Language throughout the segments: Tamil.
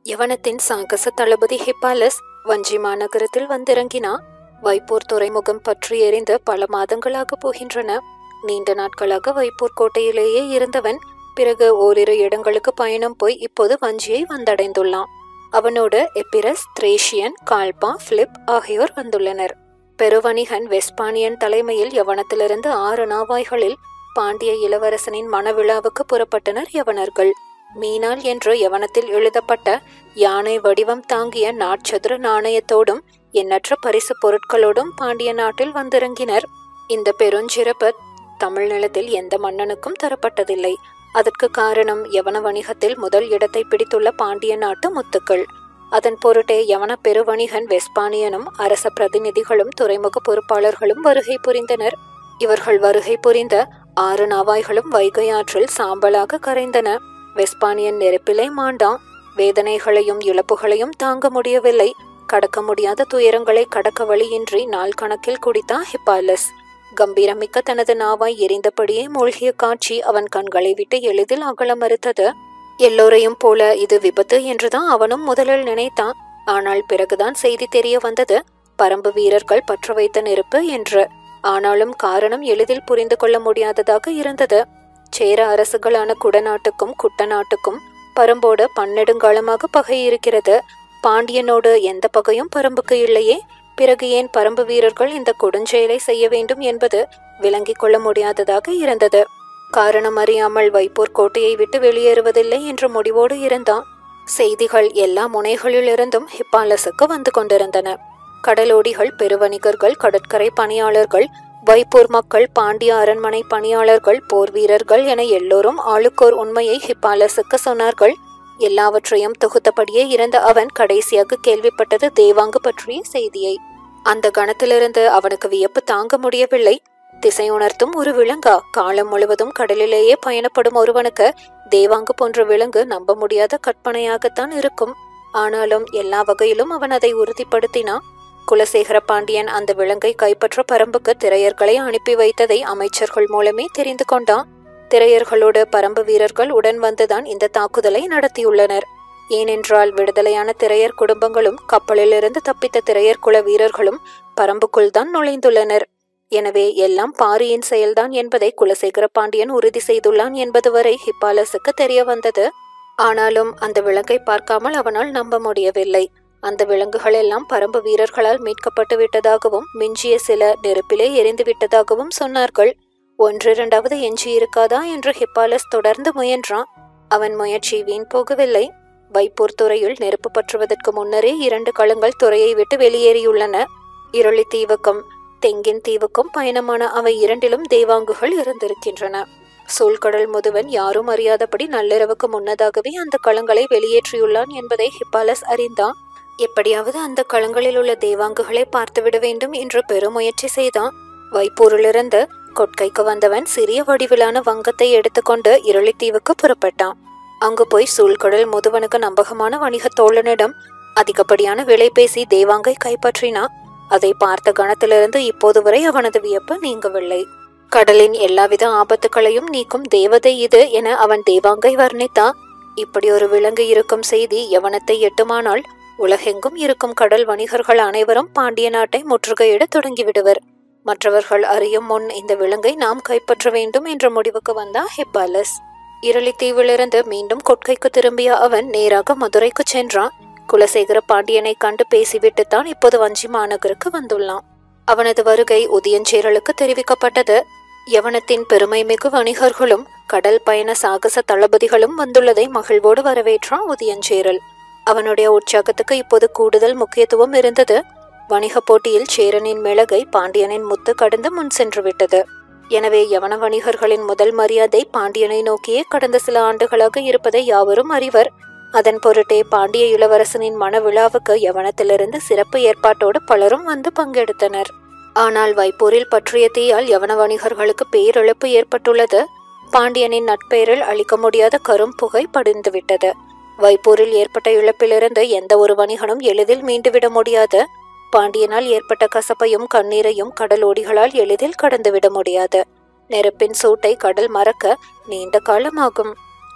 யவனத்தின் சாகச தளபதி ஹிப்பாலஸ் வஞ்சி மாநகரத்தில் வந்திறங்கினா வைப்பூர் துறைமுகம் பற்றி எரிந்து பல மாதங்களாக போகின்றன நீண்ட நாட்களாக வைப்பூர் கோட்டையிலேயே இருந்தவன் பிறகு ஓரிரு இடங்களுக்கு பயணம் போய் இப்போது வஞ்சியை வந்தடைந்துள்ளான் அவனோடு எப்பிரஸ் த்ரேஷியன் கால்பா பிலிப் ஆகியோர் வந்துள்ளனர் பெருவணிகன் வெஸ்பானியன் தலைமையில் யவனத்திலிருந்து ஆறு நாவாய்களில் பாண்டிய இளவரசனின் மணவிழாவுக்கு புறப்பட்டனர் யவனர்கள் மீனாள் என்று யவனத்தில் எழுதப்பட்ட யானை வடிவம் தாங்கிய நாட்சதுர நாணயத்தோடும் எண்ணற்ற பரிசு பொருட்களோடும் பாண்டிய நாட்டில் வந்திறங்கினர் இந்த பெருஞ்சிறப்பு தமிழ் நிலத்தில் எந்த மன்னனுக்கும் தரப்பட்டதில்லை அதற்கு காரணம் யவன வணிகத்தில் முதல் இடத்தை பிடித்துள்ள பாண்டிய நாட்டு முத்துக்கள் அதன் பொருட்டே யவன பெருவணிகன் வெஸ்பானியனும் அரச பிரதிநிதிகளும் துறைமுக பொறுப்பாளர்களும் வருகை புரிந்தனர் இவர்கள் வருகை புரிந்த ஆறு நாவாய்களும் வைகை ஆற்றில் சாம்பலாக கரைந்தன வெஸ்பானியன் நெருப்பிலே மாண்டான் வேதனைகளையும் இழப்புகளையும் தாங்க முடியவில்லை கடக்க முடியாத துயரங்களை கடக்க வழியின்றி நாள் கணக்கில் குடித்தான் ஹிப்பாலஸ் கம்பீரமிக்க தனது நாவாய் எரிந்தபடியே மூழ்கிய காட்சி அவன் கண்களை விட்டு எளிதில் அகல மறுத்தது எல்லோரையும் போல இது விபத்து என்றுதான் அவனும் முதலில் நினைத்தான் ஆனால் பிறகுதான் செய்தி தெரிய வந்தது பரம்பு வீரர்கள் பற்ற வைத்த நெருப்பு என்று ஆனாலும் காரணம் எளிதில் புரிந்து கொள்ள முடியாததாக இருந்தது சேர அரசுகளான குடநாட்டுக்கும் குட்டநாட்டுக்கும் பரம்போடு பன்னெடுங்காலமாக பகை இருக்கிறது பாண்டியனோடு எந்த பகையும் பரம்புக்கு இல்லையே பிறகு ஏன் பரம்பு வீரர்கள் இந்த கொடுஞ்செயலை செய்ய வேண்டும் என்பது விளங்கிக் கொள்ள முடியாததாக இருந்தது காரணம் அறியாமல் வைப்பூர் கோட்டையை விட்டு வெளியேறுவதில்லை என்ற முடிவோடு இருந்தான் செய்திகள் எல்லா முனைகளிலிருந்தும் ஹிப்பாலஸுக்கு வந்து கொண்டிருந்தன கடலோடிகள் பெருவணிகர்கள் கடற்கரை பணியாளர்கள் வைப்பூர் மக்கள் பாண்டிய அரண்மனை பணியாளர்கள் போர் வீரர்கள் என எல்லோரும் ஆளுக்கோர் உண்மையை ஹிப்பாலஸுக்கு சொன்னார்கள் எல்லாவற்றையும் தொகுத்தபடியே இருந்த அவன் கடைசியாக கேள்விப்பட்டது தேவாங்கு பற்றிய செய்தியை அந்த கணத்திலிருந்து அவனுக்கு வியப்பு தாங்க முடியவில்லை திசை உணர்த்தும் ஒரு விலங்கா காலம் முழுவதும் கடலிலேயே பயணப்படும் ஒருவனுக்கு தேவாங்கு போன்ற விலங்கு நம்ப முடியாத கற்பனையாகத்தான் இருக்கும் ஆனாலும் எல்லா வகையிலும் அவன் அதை உறுதிப்படுத்தினான் குலசேகர பாண்டியன் அந்த விலங்கை கைப்பற்ற பரம்புக்கு திரையர்களை அனுப்பி வைத்ததை அமைச்சர்கள் மூலமே தெரிந்து கொண்டான் திரையர்களோடு பரம்பு வீரர்கள் உடன் வந்துதான் இந்த தாக்குதலை நடத்தியுள்ளனர் ஏனென்றால் விடுதலையான திரையர் குடும்பங்களும் கப்பலிலிருந்து தப்பித்த திரையர் குல வீரர்களும் பரம்புக்குள் தான் நுழைந்துள்ளனர் எனவே எல்லாம் பாரியின் செயல்தான் என்பதை குலசேகர பாண்டியன் உறுதி செய்துள்ளான் என்பது வரை ஹிப்பாலஸுக்கு தெரிய வந்தது ஆனாலும் அந்த விலங்கை பார்க்காமல் அவனால் நம்ப முடியவில்லை அந்த விலங்குகள் எல்லாம் பரம்பு வீரர்களால் மீட்கப்பட்டு விட்டதாகவும் மிஞ்சிய சில நெருப்பிலே எரிந்து விட்டதாகவும் சொன்னார்கள் ஒன்றிரண்டாவது எஞ்சி இருக்காதா என்று ஹிப்பாலஸ் தொடர்ந்து முயன்றான் அவன் முயற்சி வீண் போகவில்லை வைப்பூர் துறையில் நெருப்பு பற்றுவதற்கு முன்னரே இரண்டு களங்கள் துறையை விட்டு வெளியேறியுள்ளன இருளி தீவுக்கும் தெங்கின் தீவுக்கும் பயணமான அவை இரண்டிலும் தேவாங்குகள் இருந்திருக்கின்றன சூழ்கடல் முதுவன் யாரும் அறியாதபடி நள்ளிரவுக்கு முன்னதாகவே அந்த களங்களை வெளியேற்றியுள்ளான் என்பதை ஹிப்பாலஸ் அறிந்தான் எப்படியாவது அந்த களங்களில் உள்ள தேவாங்குகளை பார்த்துவிட வேண்டும் என்று பெருமுயற்சி செய்தான் வைப்பூரிலிருந்து கொட்கைக்கு வந்தவன் சிறிய வடிவிலான வங்கத்தை எடுத்துக்கொண்டு இருளித்தீவுக்கு புறப்பட்டான் அங்கு போய் சூழ்கடல் முதுவனுக்கு நம்பகமான வணிக தோழனிடம் அதிகப்படியான விலை பேசி தேவாங்கை கைப்பற்றினான் அதை பார்த்த கணத்திலிருந்து இப்போது வரை அவனது வியப்பு நீங்கவில்லை கடலின் எல்லாவித ஆபத்துகளையும் நீக்கும் தேவதை இது என அவன் தேவாங்கை வர்ணித்தான் இப்படி ஒரு விலங்கு இருக்கும் செய்தி யவனத்தை எட்டுமானால் உலகெங்கும் இருக்கும் கடல் வணிகர்கள் அனைவரும் பாண்டிய நாட்டை முற்றுகையிட தொடங்கிவிடுவர் மற்றவர்கள் அறியும் முன் இந்த விலங்கை நாம் கைப்பற்ற வேண்டும் என்ற முடிவுக்கு வந்தா ஹிப்பாலஸ் இருளித்தீவிலிருந்து மீண்டும் கொட்கைக்கு திரும்பிய அவன் நேராக மதுரைக்கு சென்றான் குலசேகர பாண்டியனை கண்டு பேசிவிட்டுத்தான் இப்போது வஞ்சி மாநகருக்கு வந்துள்ளான் அவனது வருகை உதயஞ்சேரலுக்கு தெரிவிக்கப்பட்டது யவனத்தின் பெருமை மிகு வணிகர்களும் கடல் பயண சாகச தளபதிகளும் வந்துள்ளதை மகிழ்வோடு வரவேற்றான் உதயஞ்சேரல் அவனுடைய உற்சாகத்துக்கு இப்போது கூடுதல் முக்கியத்துவம் இருந்தது வணிக போட்டியில் சேரனின் மிளகை பாண்டியனின் முத்து கடந்து முன் சென்று விட்டது எனவே யவன வணிகர்களின் முதல் மரியாதை பாண்டியனை நோக்கியே கடந்த சில ஆண்டுகளாக இருப்பதை யாவரும் அறிவர் அதன் பொருட்டே பாண்டிய இளவரசனின் மன விழாவுக்கு யவனத்திலிருந்து சிறப்பு ஏற்பாட்டோடு பலரும் வந்து பங்கெடுத்தனர் ஆனால் வைப்பூரில் பற்றிய தீயால் யவன வணிகர்களுக்கு பேரிழப்பு ஏற்பட்டுள்ளது பாண்டியனின் நட்பெயரில் அழிக்க முடியாத கரும் புகை படிந்துவிட்டது வைப்பூரில் ஏற்பட்ட இழப்பிலிருந்து எந்த ஒரு வணிகனும் எளிதில் மீண்டுவிட முடியாது பாண்டியனால் ஏற்பட்ட கசப்பையும் கண்ணீரையும் கடலோடிகளால் எளிதில் கடந்துவிட முடியாது நெருப்பின் சூட்டை கடல் மறக்க நீண்ட காலமாகும்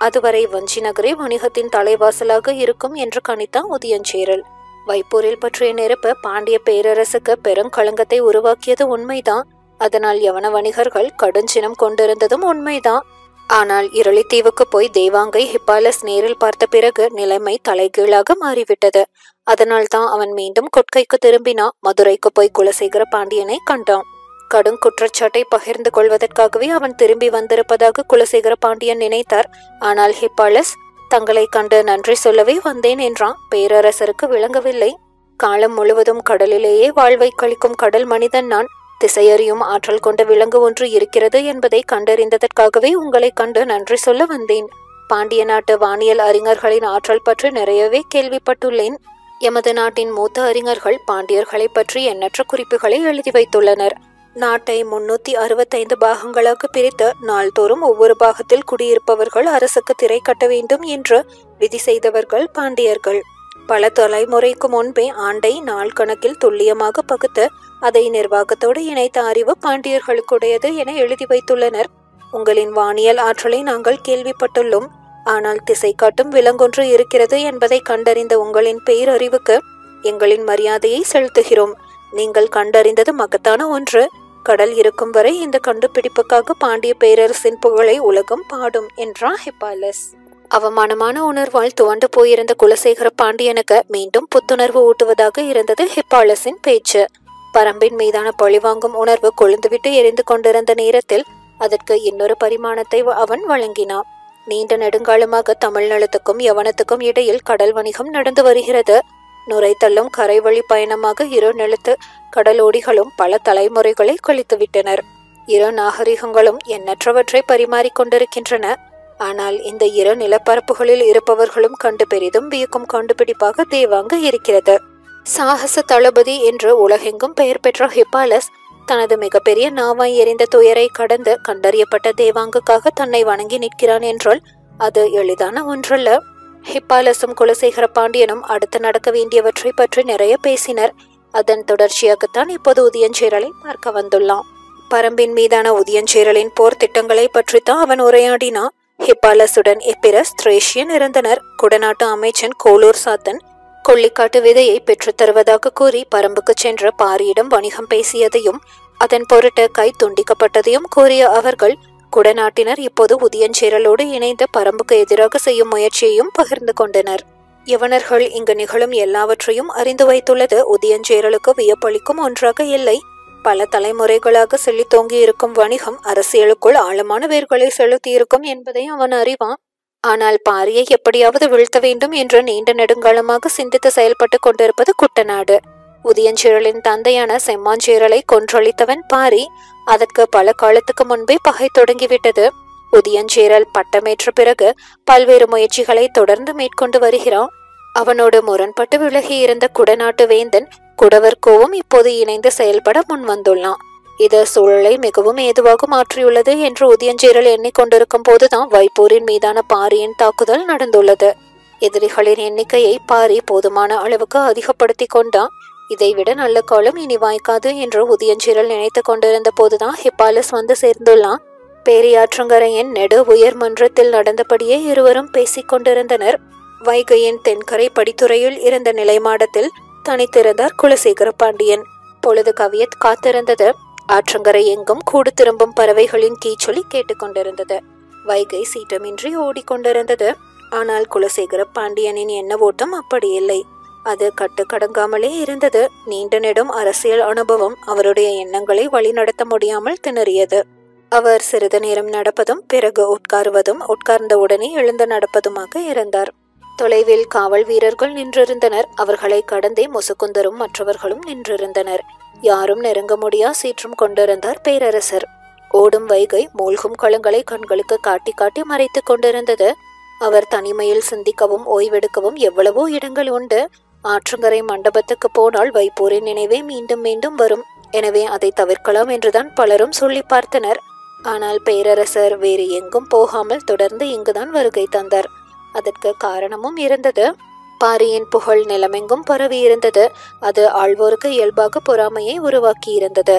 அதுவரை வஞ்சி நகரே வணிகத்தின் தலைவாசலாக இருக்கும் என்று கணித்தான் உதயஞ்சேரல் வைப்பூரில் பற்றிய நெருப்பு பாண்டிய பேரரசுக்கு பெருங்களங்கத்தை உருவாக்கியது உண்மைதான் அதனால் யவன வணிகர்கள் கடுஞ்சினம் கொண்டிருந்ததும் உண்மைதான் ஆனால் இருளித்தீவுக்கு போய் தேவாங்கை ஹிப்பாலஸ் நேரில் பார்த்த பிறகு நிலைமை தலைகீழாக மாறிவிட்டது அதனால் தான் அவன் மீண்டும் கொட்கைக்கு திரும்பினான் மதுரைக்கு போய் குலசேகர பாண்டியனை கண்டான் கடும் குற்றச்சாட்டை பகிர்ந்து கொள்வதற்காகவே அவன் திரும்பி வந்திருப்பதாக குலசேகர பாண்டியன் நினைத்தார் ஆனால் ஹிப்பாலஸ் தங்களை கண்டு நன்றி சொல்லவே வந்தேன் என்றான் பேரரசருக்கு விளங்கவில்லை காலம் முழுவதும் கடலிலேயே வாழ்வை கழிக்கும் கடல் மனிதன் நான் திசையறியும் ஆற்றல் கொண்ட விலங்கு ஒன்று இருக்கிறது என்பதை கண்டறிந்ததற்காகவே உங்களை கண்டு நன்றி சொல்ல வந்தேன் பாண்டிய நாட்டு வானியல் அறிஞர்களின் ஆற்றல் பற்றி நிறையவே கேள்விப்பட்டுள்ளேன் எமது நாட்டின் மூத்த அறிஞர்கள் பாண்டியர்களை பற்றி எண்ணற்ற குறிப்புகளை எழுதி வைத்துள்ளனர் நாட்டை முன்னூத்தி அறுபத்தைந்து பாகங்களாக பிரித்து நாள்தோறும் ஒவ்வொரு பாகத்தில் குடியிருப்பவர்கள் அரசுக்கு திரை கட்ட வேண்டும் என்று விதி செய்தவர்கள் பாண்டியர்கள் பல தலைமுறைக்கு முன்பே ஆண்டை நாள் கணக்கில் துல்லியமாக பகுத்து அதை நிர்வாகத்தோடு இணைத்த அறிவு பாண்டியர்களுக்குடையது என எழுதி வைத்துள்ளனர் உங்களின் வானியல் ஆற்றலை நாங்கள் கேள்விப்பட்டுள்ளோம் ஆனால் திசை காட்டும் விலங்கொன்று இருக்கிறது என்பதை கண்டறிந்த உங்களின் பேரறிவுக்கு எங்களின் மரியாதையை செலுத்துகிறோம் நீங்கள் கண்டறிந்தது மகத்தான ஒன்று கடல் இருக்கும் வரை இந்த கண்டுபிடிப்புக்காக பாண்டிய பேரரசின் புகழை உலகம் பாடும் என்றான் ஹிப்பாலஸ் அவமானமான உணர்வால் துவண்டு போயிருந்த குலசேகர பாண்டியனுக்கு மீண்டும் புத்துணர்வு ஊட்டுவதாக இருந்தது ஹிப்பாலஸின் பேச்சு பரம்பின் மீதான பழிவாங்கும் உணர்வு கொழுந்துவிட்டு எரிந்து கொண்டிருந்த நேரத்தில் அதற்கு இன்னொரு பரிமாணத்தை அவன் வழங்கினான் நீண்ட நெடுங்காலமாக தமிழ்நிலத்துக்கும் யவனத்துக்கும் இடையில் கடல் வணிகம் நடந்து வருகிறது நுரை தள்ளும் கரை வழி பயணமாக இரு நிலத்து கடலோடிகளும் பல தலைமுறைகளை கழித்துவிட்டனர் இரு நாகரிகங்களும் எண்ணற்றவற்றை பரிமாறிக்கொண்டிருக்கின்றன ஆனால் இந்த இரு நிலப்பரப்புகளில் இருப்பவர்களும் கண்டு பெரிதும் வியக்கும் கண்டுபிடிப்பாக தேவாங்க இருக்கிறது சாகச தளபதி என்று உலகெங்கும் பெயர் பெற்ற ஹிப்பாலஸ் தனது மிகப்பெரிய நாவாய் எறிந்த துயரை கடந்து கண்டறியப்பட்ட தேவாங்குக்காக தன்னை வணங்கி நிற்கிறான் என்றால் அது எளிதான ஒன்றல்ல ஹிப்பாலஸும் குலசேகர பாண்டியனும் அடுத்து நடக்க வேண்டியவற்றை பற்றி நிறைய பேசினர் அதன் தொடர்ச்சியாகத்தான் இப்போது உதயஞ்சேரலை பார்க்க வந்துள்ளான் பரம்பின் மீதான உதயஞ்சேரலின் போர் திட்டங்களை பற்றித்தான் அவன் உரையாடினான் ஹிப்பாலஸுடன் எப்பிரஸ் திரேஷியன் இருந்தனர் குடநாட்டு அமைச்சன் கோலூர் சாத்தன் கொள்ளிக்காட்டு விதையை பெற்றுத் தருவதாக கூறி பரம்புக்கு சென்ற பாரியிடம் வணிகம் பேசியதையும் அதன் பொருட்டு கை துண்டிக்கப்பட்டதையும் கூறிய அவர்கள் குடநாட்டினர் இப்போது உதயஞ்சேரலோடு இணைந்து பரம்புக்கு எதிராக செய்யும் முயற்சியையும் பகிர்ந்து கொண்டனர் யவனர்கள் இங்கு நிகழும் எல்லாவற்றையும் அறிந்து வைத்துள்ளது உதயஞ்சேரலுக்கு வியப்பளிக்கும் ஒன்றாக இல்லை பல தலைமுறைகளாக செழித்தோங்கி இருக்கும் வணிகம் அரசியலுக்குள் ஆழமான வேர்களை செலுத்தியிருக்கும் என்பதை அவன் அறிவான் ஆனால் பாரியை எப்படியாவது வீழ்த்த வேண்டும் என்று நீண்ட நெடுங்காலமாக சிந்தித்து செயல்பட்டு கொண்டிருப்பது குட்டநாடு உதயஞ்சேரலின் தந்தையான செம்மாஞ்சேரலை கொன்றொழித்தவன் பாரி அதற்கு பல காலத்துக்கு முன்பே பகை தொடங்கிவிட்டது உதயஞ்சேரல் பட்டமேற்ற பிறகு பல்வேறு முயற்சிகளை தொடர்ந்து மேற்கொண்டு வருகிறான் அவனோடு முரண்பட்டு விலகி இருந்த குடநாட்டு வேந்தன் குடவர்கோவும் இப்போது இணைந்து செயல்பட முன் வந்துள்ளான் இது சூழலை மிகவும் ஏதுவாக மாற்றியுள்ளது என்று உதயஞ்சேரல் எண்ணிக்கொண்டிருக்கும் போதுதான் வைப்பூரின் மீதான பாரியின் தாக்குதல் நடந்துள்ளது எதிரிகளின் எண்ணிக்கையை பாரி போதுமான அளவுக்கு அதிகப்படுத்தி கொண்டான் இதைவிட நல்ல காலம் இனி வாய்க்காது என்று உதயஞ்சீரல் நினைத்து கொண்டிருந்த போதுதான் ஹிப்பாலஸ் வந்து சேர்ந்துள்ளான் பேரியாற்றங்கரையின் நெடு உயர் மன்றத்தில் நடந்தபடியே இருவரும் பேசிக் கொண்டிருந்தனர் வைகையின் தென்கரை படித்துறையில் இருந்த நிலைமாடத்தில் தனித்திருந்தார் குலசேகர பாண்டியன் பொழுது கவியத் காத்திருந்தது ஆற்றங்கரை எங்கும் கூடு திரும்பும் பறவைகளின் கீச்சொலி கேட்டுக்கொண்டிருந்தது வைகை சீற்றமின்றி ஓடிக்கொண்டிருந்தது ஆனால் குலசேகர பாண்டியனின் எண்ண ஓட்டம் அப்படி இல்லை அது கட்டுக்கடங்காமலே இருந்தது நீண்ட நெடும் அரசியல் அனுபவம் அவருடைய எண்ணங்களை வழிநடத்த முடியாமல் திணறியது அவர் சிறிது நேரம் நடப்பதும் பிறகு உட்காருவதும் உட்கார்ந்த உடனே எழுந்து நடப்பதுமாக இருந்தார் தொலைவில் காவல் வீரர்கள் நின்றிருந்தனர் அவர்களை கடந்தே முசுகுந்தரும் மற்றவர்களும் நின்றிருந்தனர் யாரும் நெருங்க முடியா சீற்றம் கொண்டிருந்தார் பேரரசர் ஓடும் வைகை மூழ்கும் களங்களை கண்களுக்கு காட்டி காட்டி மறைத்துக் கொண்டிருந்தது அவர் தனிமையில் சிந்திக்கவும் ஓய்வெடுக்கவும் எவ்வளவோ இடங்கள் உண்டு ஆற்றங்கரை மண்டபத்துக்கு போனால் வைப்போரின் நினைவே மீண்டும் மீண்டும் வரும் எனவே அதை தவிர்க்கலாம் என்றுதான் பலரும் சொல்லி பார்த்தனர் ஆனால் பேரரசர் வேறு எங்கும் போகாமல் தொடர்ந்து இங்குதான் வருகை தந்தார் அதற்கு காரணமும் இருந்தது பாரியின் புகழ் நிலமெங்கும் பரவி இருந்தது அது ஆழ்வோருக்கு இயல்பாக பொறாமையை உருவாக்கி இருந்தது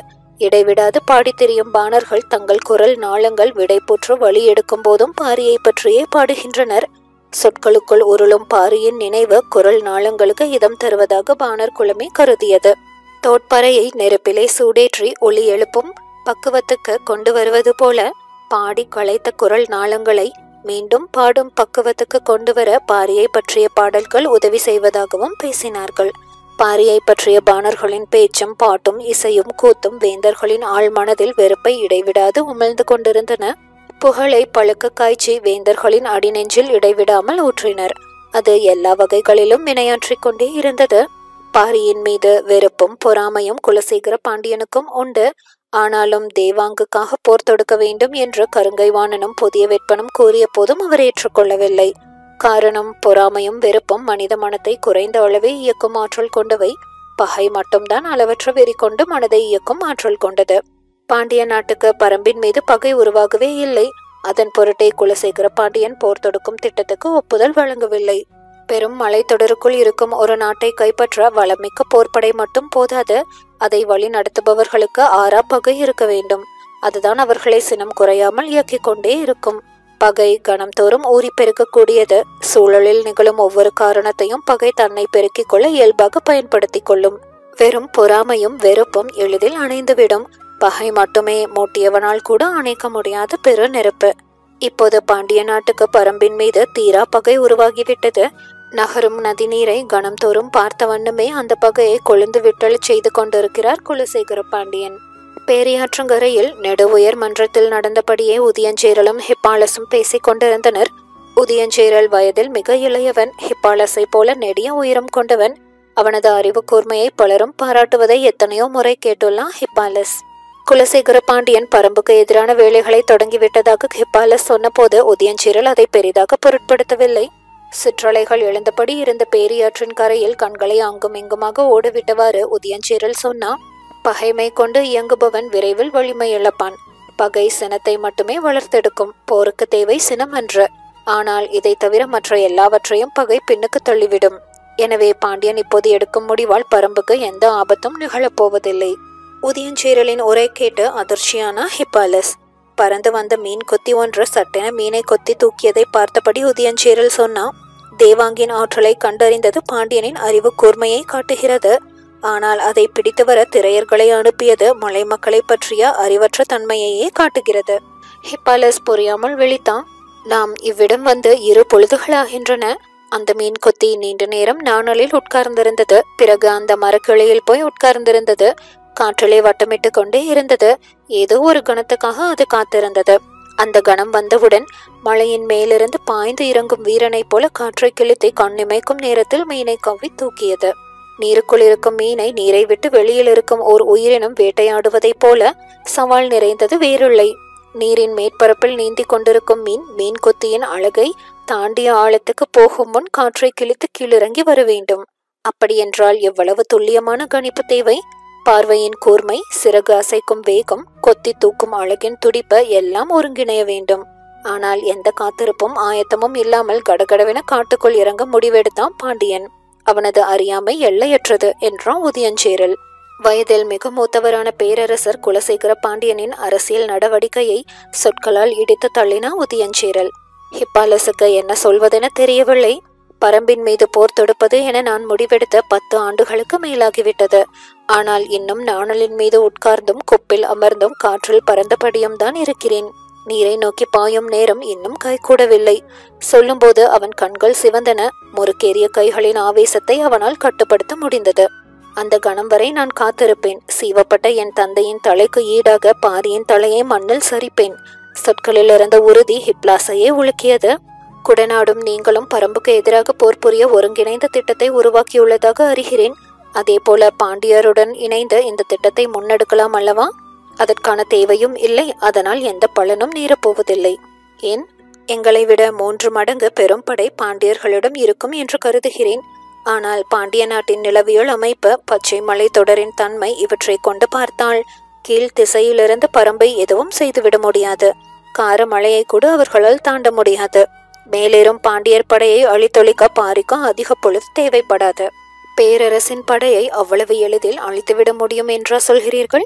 இடைவிடாது பாடித் திரியும் பாணர்கள் தங்கள் குரல் நாளங்கள் விடைபுற்று வழி எடுக்கும் போதும் பாரியை பற்றியே பாடுகின்றனர் சொற்களுக்குள் உருளும் பாரியின் நினைவு குரல் நாளங்களுக்கு இதம் தருவதாக பாணர் குலமே கருதியது தோட்பறையை நெருப்பிலே சூடேற்றி ஒளி எழுப்பும் பக்குவத்துக்கு கொண்டு வருவது போல பாடி களைத்த குரல் நாளங்களை மீண்டும் பாடும் பக்குவத்துக்கு கொண்டு வர பாரியை பற்றிய பாடல்கள் உதவி செய்வதாகவும் பேசினார்கள் பாரியை பற்றிய பாணர்களின் பேச்சும் பாட்டும் இசையும் கூத்தும் வேந்தர்களின் ஆழ்மனதில் வெறுப்பை இடைவிடாது உமிழ்ந்து கொண்டிருந்தன புகழை பழுக்க காய்ச்சி வேந்தர்களின் அடிநெஞ்சில் இடைவிடாமல் ஊற்றினர் அது எல்லா வகைகளிலும் வினையாற்றிக் கொண்டே இருந்தது பாரியின் மீது வெறுப்பும் பொறாமையும் குலசேகர பாண்டியனுக்கும் உண்டு ஆனாலும் தேவாங்குக்காக போர் தொடுக்க வேண்டும் என்று கருங்கைவாணனும் புதிய வெப்பனும் கூறிய போதும் அவர் ஏற்றுக்கொள்ளவில்லை காரணம் பொறாமையும் வெறுப்பும் மனித மனத்தை குறைந்த அளவே இயக்கும் ஆற்றல் கொண்டவை பகை மட்டும்தான் அளவற்ற வெறி கொண்டு மனதை இயக்கும் ஆற்றல் கொண்டது பாண்டிய நாட்டுக்கு பரம்பின் மீது பகை உருவாகவே இல்லை அதன் பொருட்டே குலசேகர பாண்டியன் போர் தொடுக்கும் திட்டத்துக்கு ஒப்புதல் வழங்கவில்லை பெரும் மலைத்தொடருக்குள் இருக்கும் ஒரு நாட்டை கைப்பற்ற வளமிக்க போர்ப்படை மட்டும் போதாது அதை வழி நடத்துபவர்களுக்கு ஆறா பகை இருக்க வேண்டும் அதுதான் அவர்களை சினம் குறையாமல் இயக்கிக் கொண்டே இருக்கும் பகை கணம் தோறும் ஊறி பெருக்கக்கூடியது சூழலில் நிகழும் ஒவ்வொரு காரணத்தையும் பகை தன்னை பெருக்கிக் கொள்ள இயல்பாக பயன்படுத்திக் கொள்ளும் வெறும் பொறாமையும் வெறுப்பும் எளிதில் அணைந்துவிடும் பகை மட்டுமே மூட்டியவனால் கூட அணைக்க முடியாத பெரு நெருப்பு இப்போது பாண்டிய நாட்டுக்கு பரம்பின் மீது தீரா பகை உருவாகிவிட்டது நகரும் நதிநீரை கணம் தோறும் பார்த்த வண்ணமே அந்த பகையை கொழுந்து விட்டல் செய்து கொண்டிருக்கிறார் குலசேகர பாண்டியன் பேரியாற்றங்கரையில் நெடு உயர் மன்றத்தில் நடந்தபடியே உதியஞ்சேரலும் ஹிப்பாலசும் பேசிக் கொண்டிருந்தனர் உதியஞ்சேரல் வயதில் மிக இளையவன் ஹிப்பாலஸை போல நெடிய உயரம் கொண்டவன் அவனது அறிவு கூர்மையை பலரும் பாராட்டுவதை எத்தனையோ முறை கேட்டுள்ளான் ஹிப்பாலஸ் குலசேகர பாண்டியன் பரம்புக்கு எதிரான வேலைகளை தொடங்கிவிட்டதாக ஹிப்பாலஸ் சொன்னபோது உதயஞ்சீரல் அதை பெரிதாக பொருட்படுத்தவில்லை சிற்றலைகள் எழுந்தபடி இருந்த பேரியாற்றின் கரையில் கண்களை அங்கும் இங்குமாக ஓடவிட்டவாறு உதயஞ்சீரல் சொன்னா பகைமை கொண்டு இயங்குபவன் விரைவில் வலிமை இழப்பான் பகை சினத்தை மட்டுமே வளர்த்தெடுக்கும் போருக்கு தேவை சினம் அன்று ஆனால் இதை தவிர மற்ற எல்லாவற்றையும் பகை பின்னுக்கு தள்ளிவிடும் எனவே பாண்டியன் இப்போது எடுக்கும் முடிவால் பரம்புக்கு எந்த ஆபத்தும் நிகழப்போவதில்லை உதயஞ்சீரலின் உரை கேட்டு அதிர்ச்சியான ஹிப்பாலஸ் பறந்து வந்த மீன் கொத்தி ஒன்று சட்டென மீனை கொத்தி தூக்கியதை பார்த்தபடி உதயஞ்சீரல் சொன்னா தேவாங்கின் ஆற்றலை கண்டறிந்தது பாண்டியனின் அறிவு கூர்மையை காட்டுகிறது ஆனால் அதை பிடித்து வர திரையர்களை அனுப்பியது மலை மக்களை பற்றிய அறிவற்ற தன்மையையே காட்டுகிறது ஹிப்பாலஸ் புரியாமல் விழித்தான் நாம் இவ்விடம் வந்து இரு பொழுதுகளாகின்றன அந்த மீன் கொத்தி நீண்ட நேரம் நாணலில் உட்கார்ந்திருந்தது பிறகு அந்த மரக்கிளையில் போய் உட்கார்ந்திருந்தது காற்றிலே வட்டமிட்டு கொண்டே இருந்தது ஏதோ ஒரு கணத்துக்காக அது காத்திருந்தது அந்த கணம் வந்தவுடன் மலையின் மேலிருந்து பாய்ந்து இறங்கும் வீரனைப் போல காற்றை கிழித்து கண்ணிமைக்கும் நேரத்தில் மீனை கவ்வி தூக்கியது நீருக்குள் இருக்கும் மீனை நீரை விட்டு வெளியில் இருக்கும் ஓர் உயிரினம் வேட்டையாடுவதைப் போல சவால் நிறைந்தது வேறில்லை நீரின் மேற்பரப்பில் நீந்தி கொண்டிருக்கும் மீன் மீன் கொத்தியின் அழகை தாண்டிய ஆழத்துக்கு போகும் முன் காற்றை கிழித்து கீழிறங்கி வர வேண்டும் அப்படியென்றால் எவ்வளவு துல்லியமான கணிப்பு தேவை பார்வையின் கூர்மை சிறகு அசைக்கும் வேகம் கொத்தி தூக்கும் அழகின் துடிப்பு எல்லாம் ஒருங்கிணைய வேண்டும் ஆனால் எந்த காத்திருப்பும் ஆயத்தமும் இல்லாமல் கடகடவென காட்டுக்குள் இறங்க முடிவெடுத்தான் பாண்டியன் அவனது அறியாமை எல்லையற்றது என்றான் உதயஞ்சேரல் வயதில் மிக மூத்தவரான பேரரசர் குலசேகர பாண்டியனின் அரசியல் நடவடிக்கையை சொற்களால் இடித்து தள்ளினா உதயஞ்சேரல் ஹிப்பாலஸுக்கு என்ன சொல்வதென தெரியவில்லை பரம்பின் மீது போர் தொடுப்பது என நான் முடிவெடுத்த பத்து ஆண்டுகளுக்கு மேலாகிவிட்டது ஆனால் இன்னும் நாணலின் மீது உட்கார்ந்தும் குப்பில் அமர்ந்தும் காற்றில் பறந்தபடியும் தான் இருக்கிறேன் நீரை நோக்கி பாயும் நேரம் இன்னும் கைகூடவில்லை சொல்லும்போது அவன் கண்கள் சிவந்தன முறுக்கேறிய கைகளின் ஆவேசத்தை அவனால் கட்டுப்படுத்த முடிந்தது அந்த கணம் வரை நான் காத்திருப்பேன் சீவப்பட்ட என் தந்தையின் தலைக்கு ஈடாக பாரியின் தலையை மண்ணில் சரிப்பேன் சொற்களில் இருந்த உறுதி ஹிப்லாசையே உலுக்கியது குடநாடும் நீங்களும் பரம்புக்கு எதிராக போர் புரிய ஒருங்கிணைந்த திட்டத்தை உருவாக்கியுள்ளதாக அறிகிறேன் அதே போல பாண்டியருடன் இணைந்து இந்த திட்டத்தை முன்னெடுக்கலாம் அல்லவா அதற்கான தேவையும் இல்லை அதனால் எந்த பலனும் நேரப்போவதில்லை ஏன் எங்களை விட மூன்று மடங்கு பெரும் படை பாண்டியர்களிடம் இருக்கும் என்று கருதுகிறேன் ஆனால் பாண்டிய நாட்டின் நிலவியல் அமைப்பு பச்சை மலை தொடரின் தன்மை இவற்றை கொண்டு பார்த்தால் கீழ் திசையிலிருந்து பரம்பை எதுவும் செய்துவிட முடியாது கார மழையை கூட அவர்களால் தாண்ட முடியாது மேலேறும் பாண்டியர் படையை அழித்தொழிக்க பாரிக்கும் அதிக பொழுது தேவைப்படாது பேரரசின் படையை அவ்வளவு எளிதில் அழித்துவிட முடியும் என்றா சொல்கிறீர்கள்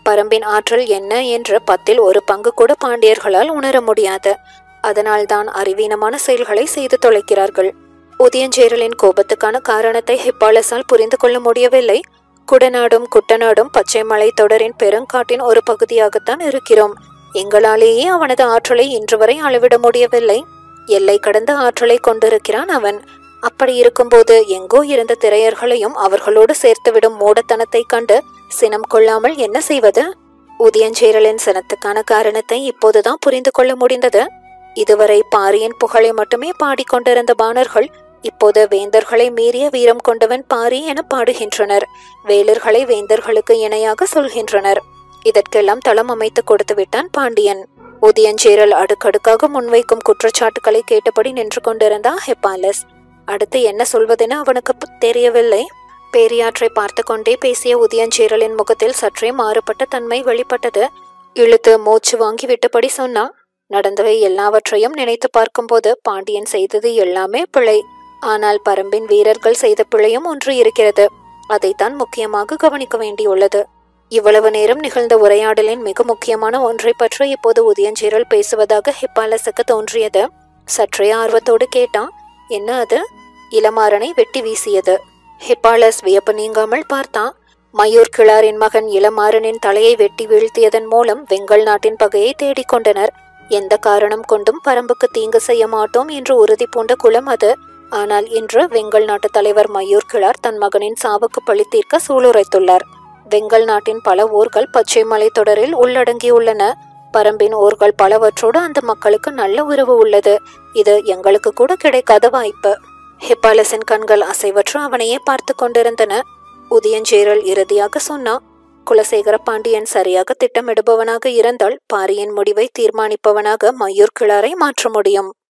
பரம்பின் ஆற்றல் என்ன என்று பத்தில் ஒரு பங்கு கூட பாண்டியர்களால் உணர முடியாது அதனால்தான் அறிவீனமான செயல்களை செய்து தொலைக்கிறார்கள் உதயஞ்சேரலின் கோபத்துக்கான காரணத்தை ஹிப்பாலஸால் புரிந்து கொள்ள முடியவில்லை குடநாடும் குட்டநாடும் பச்சை மலை தொடரின் பெருங்காட்டின் ஒரு பகுதியாகத்தான் இருக்கிறோம் எங்களாலேயே அவனது ஆற்றலை இன்று வரை அளவிட முடியவில்லை எல்லை கடந்த ஆற்றலை கொண்டிருக்கிறான் அவன் அப்படி இருக்கும்போது எங்கோ இருந்த திரையர்களையும் அவர்களோடு சேர்த்துவிடும் மூடத்தனத்தை கண்டு சினம் கொள்ளாமல் என்ன செய்வது உதயஞ்சேரலின் சினத்துக்கான காரணத்தை இப்போதுதான் புரிந்து கொள்ள முடிந்தது இதுவரை பாரியின் புகழை மட்டுமே பாடிக்கொண்டிருந்த பாணர்கள் இப்போது வேந்தர்களை மீறிய வீரம் கொண்டவன் பாரி என பாடுகின்றனர் வேலர்களை வேந்தர்களுக்கு இணையாக சொல்கின்றனர் இதற்கெல்லாம் தளம் அமைத்து கொடுத்து விட்டான் பாண்டியன் உதயஞ்சேரல் அடுக்கடுக்காக முன்வைக்கும் குற்றச்சாட்டுகளை கேட்டபடி நின்று கொண்டிருந்தான் ஹெப்பாலஸ் அடுத்து என்ன சொல்வதென அவனுக்கு பு- தெரியவில்லை பேரியாற்றை பார்த்து கொண்டே பேசிய உதயஞ்சேரலின் முகத்தில் சற்றே மாறுபட்ட தன்மை வெளிப்பட்டது இழுத்து மூச்சு வாங்கி விட்டபடி சொன்னான் நடந்தவை எல்லாவற்றையும் நினைத்து பார்க்கும்போது பாண்டியன் செய்தது எல்லாமே பிழை ஆனால் பரம்பின் வீரர்கள் செய்த பிழையும் ஒன்று இருக்கிறது அதைத்தான் முக்கியமாக கவனிக்க வேண்டியுள்ளது இவ்வளவு நேரம் நிகழ்ந்த உரையாடலின் மிக முக்கியமான ஒன்றை பற்றி இப்போது உதயஞ்சீரல் பேசுவதாக ஹிப்பாலஸுக்கு தோன்றியது சற்றே ஆர்வத்தோடு கேட்டான் என்ன அது இளமாறனை வெட்டி வீசியது ஹிப்பாலஸ் வியப்பு நீங்காமல் பார்த்தான் மயூர் கிளாரின் மகன் இளமாறனின் தலையை வெட்டி வீழ்த்தியதன் மூலம் வெங்கல் நாட்டின் பகையை தேடிக்கொண்டனர் எந்த காரணம் கொண்டும் பரம்புக்கு தீங்கு செய்ய மாட்டோம் என்று உறுதி பூண்ட குலம் அது ஆனால் இன்று வெங்கல் நாட்டு தலைவர் மயூர் கிளார் தன் மகனின் சாவுக்கு பழி தீர்க்க சூளுரைத்துள்ளார் வெங்கல் நாட்டின் பல ஊர்கள் பச்சை மலை தொடரில் உள்ளடங்கியுள்ளன பரம்பின் ஊர்கள் பலவற்றோடு அந்த மக்களுக்கு நல்ல உறவு உள்ளது இது எங்களுக்கு கூட கிடைக்காத வாய்ப்பு ஹிப்பாலஸின் கண்கள் அசைவற்று அவனையே பார்த்து கொண்டிருந்தன உதயஞ்சேரல் இறுதியாக சொன்னான் குலசேகர பாண்டியன் சரியாக திட்டமிடுபவனாக இருந்தால் பாரியின் முடிவை தீர்மானிப்பவனாக மயூர் கிளாரை மாற்ற முடியும்